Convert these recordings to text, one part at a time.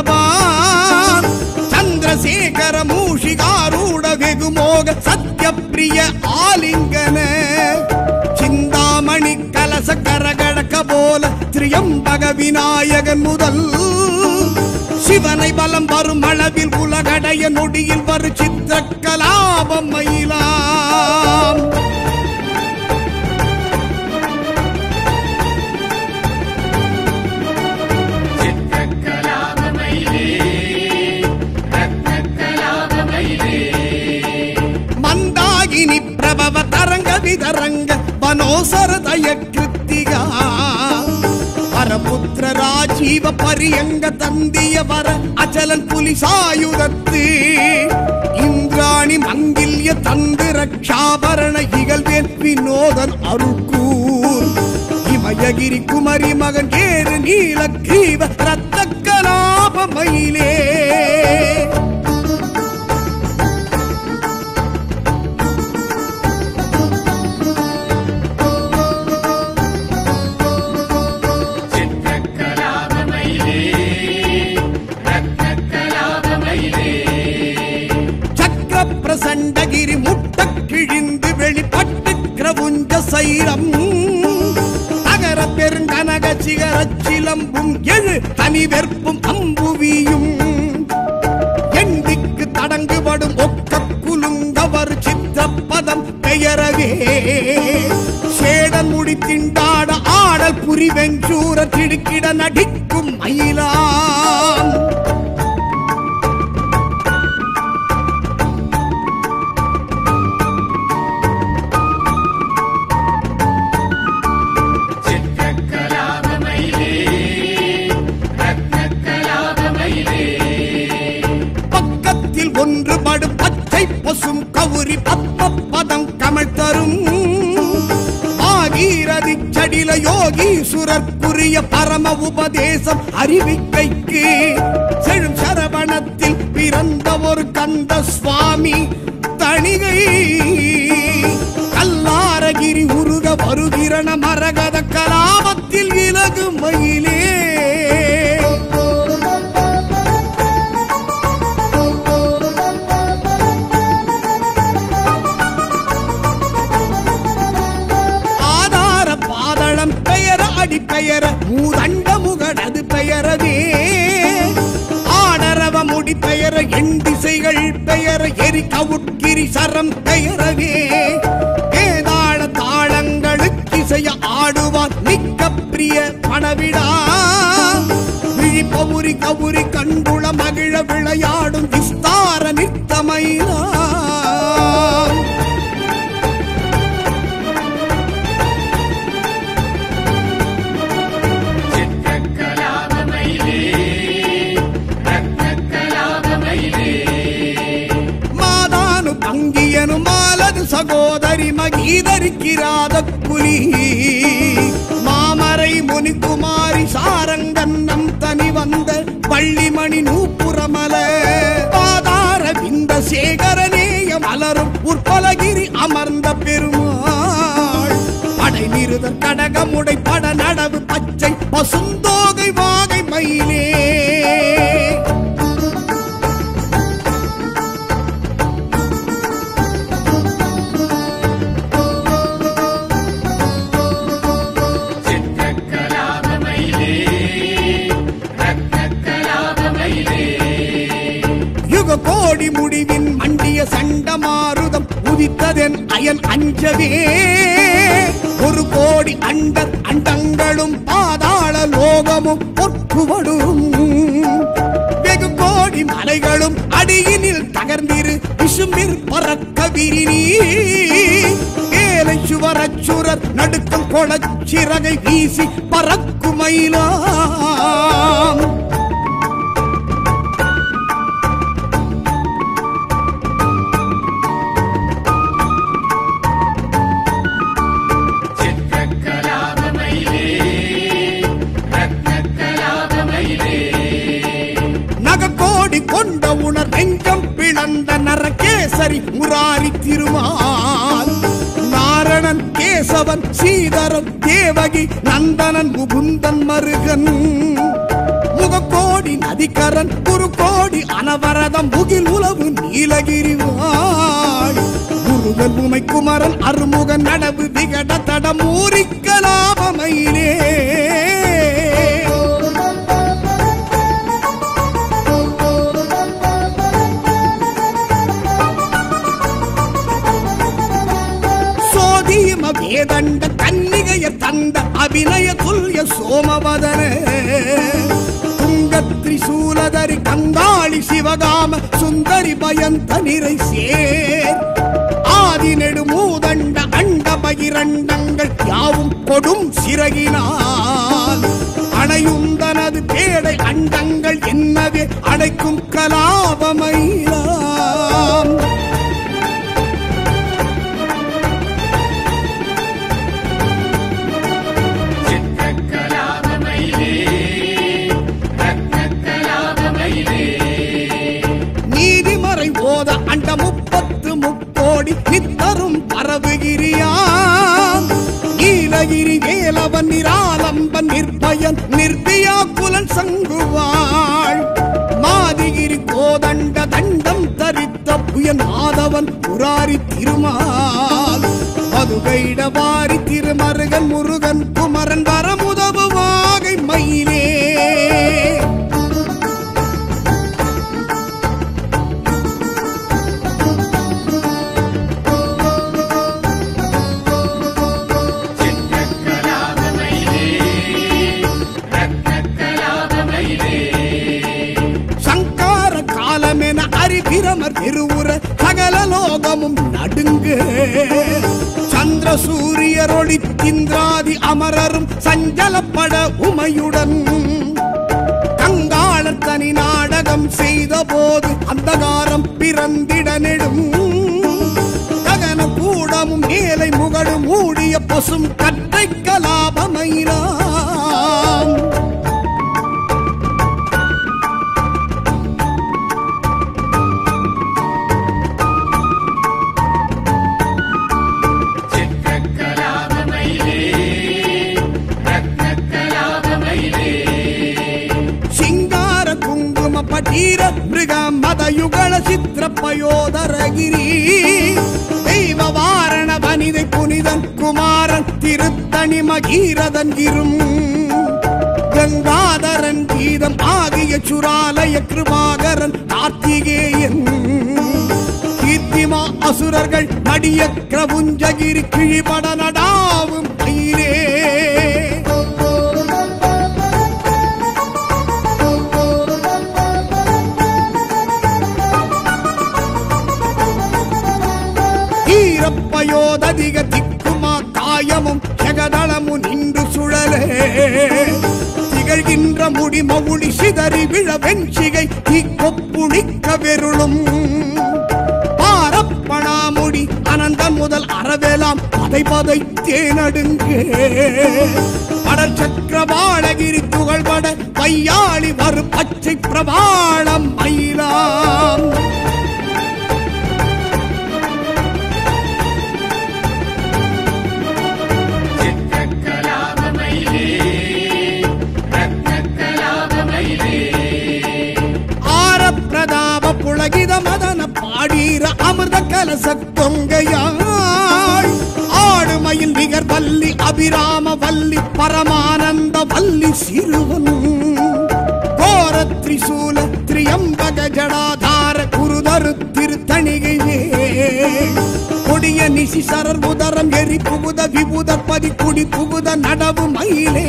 வல்லபான் சந்திரசேகர மூஷிகாரூட வெகுமோக சத்யப்பிரிய ஆலிங்கன சிந்தாமணி கலச கரகடக்க போல திரியம்பக விநாயகன் முதல் சிவனை பலம் வரும் அளவில் உலகடைய நொடியில் வரு சித்திர கலாபம் மயிலாம் மந்தாகினி பிரபவ தரங்க விதரங்க வனோசரதய கிருத்திகா வரபுத்திர ராஜீவ பரியங்க தந்திய வர அச்சலன் புலிசாயுதத்து இந்திராணி மங்கில்ய தந்து ரக்ஷாபரண இகழ்வேல் வினோதன் அருக்கூர் இமயகிரி குமரி மகன் ஏறு நீல கிரீவ ரத்த கலாப மயிலே சக்கர பிரசண்டகிரி முட்ட கிழிந்து வெளிப்பட்டு கிரவுஞ்ச சைரம் தகர பெருங்கனக சிகர சிலம்பும் எழு தனி வெற்பும் அம்புவியும் எண்டிக்கு தடங்குபடும் ஒக்க குலுங்கவர் சித்திரப்பதம் பெயரவே சேடன் முடி திண்டாட ஆடல் புரி வெஞ்சூர திடுக்கிட நடிக்கும் மயிலாம் பக்கத்தில் ஒன்று படு பச்சை பசும் கவுரி பத்ம பதம் கமல் தரும் ஆகீரதி சடில யோகீசுரற்குரிய பரம உபதேசம் அறிவிக்கைக்கு செழும் சரவணத்தில் பிறந்த ஒரு கந்த சுவாமி தணிகை கல்லாரகிரி உருக வருகிறன மரகத கலாபத்தில் இலகு மயிலே ஆதார பாதளம் பெயர அடி பெயர மூதண்ட முகடது பெயரவே ஆடரவ முடி பெயர எண் திசைகள் பெயர எரி கவுட்கிரி சரம் பெயரவே ஏதாள தாளங்களுக்கு இசைய ஆடுவார் மிக்க பிரிய பணவிடா விழி பவுரி கவுரி கண்டுள மகிழ விளையாடும் விஸ்தார நித்தமையா மாதானு பங்கியனு மாலது சகோதரி மகீதரிக்கிறாத புலி மாமரை முனிகுமாரி சாரங்கன்னம் தனி வந்த பள்ளிமணி நூப்புறமல பாதார விந்த சேகரநேய மலரும் உற்பலகிரி அமர்ந்த பெருமாள் படை நிறுதல் கடகமுடை பட நடவு பச்சை பசுந்தோகை வாகை மயிலே யுக கோடி முடிவின் மண்டிய சண்ட மாருதம் உதித்ததென் அயன் அஞ்சவே ஒரு கோடி அண்டர் அண்டங்களும் பாதாள லோகமும் பொற்குவடும் வெகு கோடி மலைகளும் அடியினில் தகர்ந்திரு விசும்பில் பறக்க விரினி ஏலை சுவரச்சுரர் நடுக்கம் கொளச்சிறகை வீசி பறக்குமைலாம் நகக்கோடி கொண்ட உணர் நெஞ்சம் பிளந்த நரகேசரி முராரி திருமால் நாரணன் கேசவன் சீதரன் தேவகி நந்தனன் முகுந்தன் மருகன் முகக்கோடி கோடி நதிக்கரன் குரு கோடி அனவரதம் முகில் உலவு நீலகிரி வாழ் முருகன் உமை குமரன் அருமுகன் நடவு விகட தடம் ஊரிக்கலாபமையிலே சோதீம வேதண்ட கன்னிகைய தந்த அபிநய துல்ய சோமவதன துங்கத்ரி சூலதரி கங்காளி சிவகாம சுந்தரி பயந்த நிறை சேர் ஆதி நெடு மூதண்ட அண்ட பகிரண்டங்கள் யாவும் கொடும் சிறகினால் அணையுந்தனது பேடை அண்டங்கள் என்னவே அடைக்கும் கலாபமையாம் நீதிமறை ஓத அண்ட முப்பத்து முக்கோடி நித்தரும் பரவுகிரியாம் நீலகிரி வேலவன் நிராலம்பன் நிர்பயன் நிர்பியா குலன் சங்குவாள் மாதிகிரி கோதண்ட தண்டம் தரித்த புயநாதவன் புராரி திருமால் மதுகைட வாரி திருமருகன் முருகன் குமரன் வரமுதவு வாகை மயிலே சங்கார காலமென அரிபிரமர் திருவுர சகல லோகமும் நடுங்கு சந்திர சூரியரொளி திந்திராதி அமரரும் சஞ்சலப்பட உமையுடன் கங்காளர் தனி நாடகம் செய்த போது அந்தகாரம் பிறந்திட நெடும் ககன கூடமும் மேலை முகடு மூடிய பசும் கட்டை கலாபமையினாம் சிங்கார குங்கும பட்டீர மிருக மதயுகள சித்திர பயோதரகிரி தெய்வ வாரண வனிதை புனிதன் குமாரன் திருத்தணி மகீரதன் இரும் கங்காதரன் கீதம் ஆகிய சுராலய கிருபாகரன் கார்த்திகேயன் கீர்த்திமா அசுரர்கள் மடிய கிரபுஞ்சகிரி கிழிபட நடாவும் மயிலே ஈரப்பயோததிக திக்குமா காயமும் ஜெகதளமு நின்று சுழலே திகழ்கின்ற முடி மவுளி சிதறி விழ வெண்சிகை தீக்கொப்புளிக்க வெருளும் பாரப்பணாமுடி அனந்தன் முதல் அறவேலாம் பதை பதை தேனடுங்கு படர் சக்கரபாலகிரி துகள்பட பையாளி வரு பச்சை பிரபாளம் மயிலாம் ஆரப்பிரதாப புலகித மதன பாடீர அமிர்த கலச தொங்கையாள் ஆடுமயில் நிகர் வல்லி அபிராம வல்லி பரமானந்த வல்லி சிறுவன் கோர திரிசூல திரியம்பக ஜடாதார குருதரு திருத்தணிகையே கொடிய நிசிசரர் உதரம் எரி புகுத விபுத பதி குடி புகுத நடவு மயிலே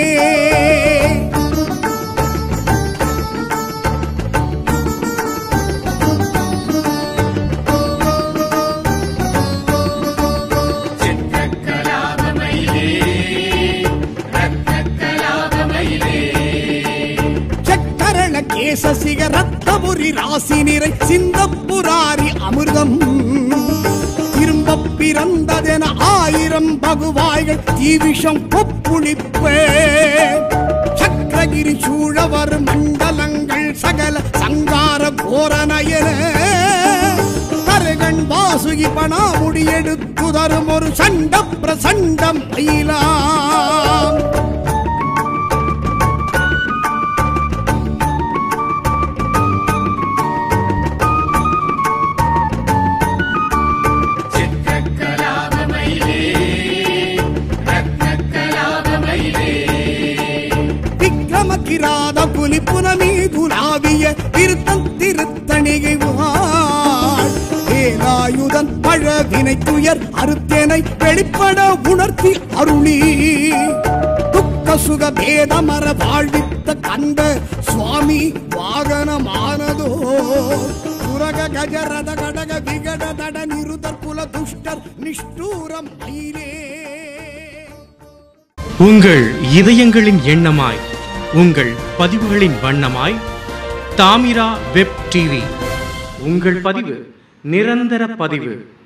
சக்கரண கேசசிக ரத்தபுரி ராசி நிறை சிந்தப்புராரி அமிர்தம் திரும்ப பிறந்ததென ஆயிரம் பகுவாய்கள் தீவிஷம் கொப்புளிப்பே சக்கரகிரி சூழவர் மண்டலங்கள் சகல சங்கார கோரநயன தருகன் வாசுகி பணாமுடி எடுத்து தரும் ஒரு சண்ட பிரசண்டம் மயிலாம் வெளிப்பட உணர்த்தி அருளி துக்க சுக பேதமர வாழ்வித்த கந்த சுவாமி வாகனமானதோ சுரக கஜரத கடக விகட தட நிருதர் குல துஷ்டர் நிஷ்டூரம் மயிலே உங்கள் இதயங்களின் எண்ணமாய் உங்கள் பதிவுகளின் வண்ணமாய் தாமிரா வெப் டிவி உங்கள் பதிவு நிரந்தர பதிவு